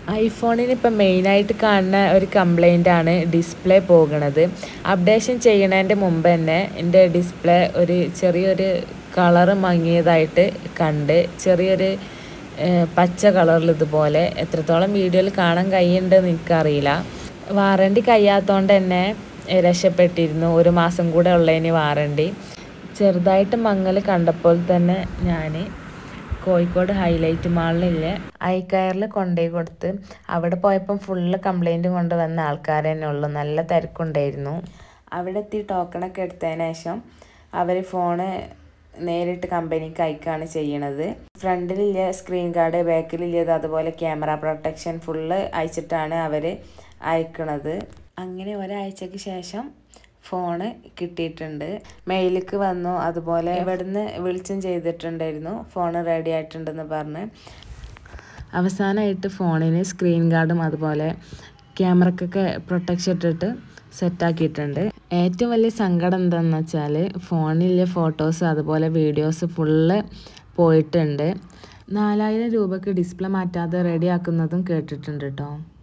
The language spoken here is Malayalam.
ഐഫോണിന് ഇപ്പം മെയിനായിട്ട് കാണുന്ന ഒരു കംപ്ലൈൻ്റ് ആണ് ഡിസ്പ്ലേ പോകുന്നത് അപ്ഡേഷൻ ചെയ്യണതിൻ്റെ മുമ്പ് തന്നെ എൻ്റെ ഡിസ്പ്ലേ ഒരു ചെറിയൊരു കളറ് മങ്ങിയതായിട്ട് കണ്ട് ചെറിയൊരു ഏഹ്, പച്ച കളറിൽ ഇതുപോലെ എത്രത്തോളം വീഡിയോയിൽ കാണാൻ കഴിയുന്നുണ്ടെന്ന് എനിക്കറിയില്ല വാറണ്ടി കഴിയാത്തതുകൊണ്ട് തന്നെ ഏഹ്, രക്ഷപ്പെട്ടിരുന്നു ഒരു മാസം കൂടെ ഉള്ളതിന് വാറണ്ടി ചെറുതായിട്ട് മങ്ങൽ കണ്ടപ്പോൾ തന്നെ ഞാൻ കോഴിക്കോട് ഹൈലൈറ്റ് മാളിലില്ലേ ഐക്കയറിൽ കൊണ്ടുപോയി കൊടുത്ത് അവിടെ പോയപ്പം ഫുള്ള് കംപ്ലൈൻറ്റ് കൊണ്ട് വന്ന ആൾക്കാർ തന്നെ ഉള്ളു നല്ല തിരക്കുണ്ടായിരുന്നു അവിടെ എത്തി ടോക്കണൊക്കെ എടുത്തതിന് ശേഷം അവർ ഫോണ് നേരിട്ട് കമ്പനിക്ക് അയക്കുകയാണ് ചെയ്യണത് ഫ്രണ്ടിലില്ല സ്ക്രീൻ ഗാർഡ് ബാക്കിലില്ലത് അതുപോലെ ക്യാമറ പ്രൊട്ടക്ഷൻ ഫുള്ള് അയച്ചിട്ടാണ് അവർ അയക്കണത് അങ്ങനെ ഒരാഴ്ചക്ക് ശേഷം ഫോണ് കിട്ടിയിട്ടുണ്ട് മെയിലിക്ക് വന്നു അതുപോലെ ഇവിടുന്ന് വിളിച്ചും ചെയ്തിട്ടുണ്ടായിരുന്നു ഫോണ് റെഡി ആയിട്ടുണ്ടെന്ന് പറഞ്ഞ് അവസാനമായിട്ട് ഫോണിന് സ്ക്രീൻ ഗാർഡും അതുപോലെ ക്യാമറക്കൊക്കെ പ്രൊട്ടക്ഷൻ ഇട്ടിട്ട് സെറ്റാക്കിയിട്ടുണ്ട് ഏറ്റവും വലിയ സങ്കടം എന്താണെന്ന് വെച്ചാൽ ഫോണിലെ ഫോട്ടോസ് അതുപോലെ വീഡിയോസ് ഫുള്ള് പോയിട്ടുണ്ട് നാലായിരം രൂപക്ക് ഡിസ്പ്ലേ മാറ്റാതെ റെഡി ആക്കുന്നതും കേട്ടിട്ടുണ്ട് കേട്ടോ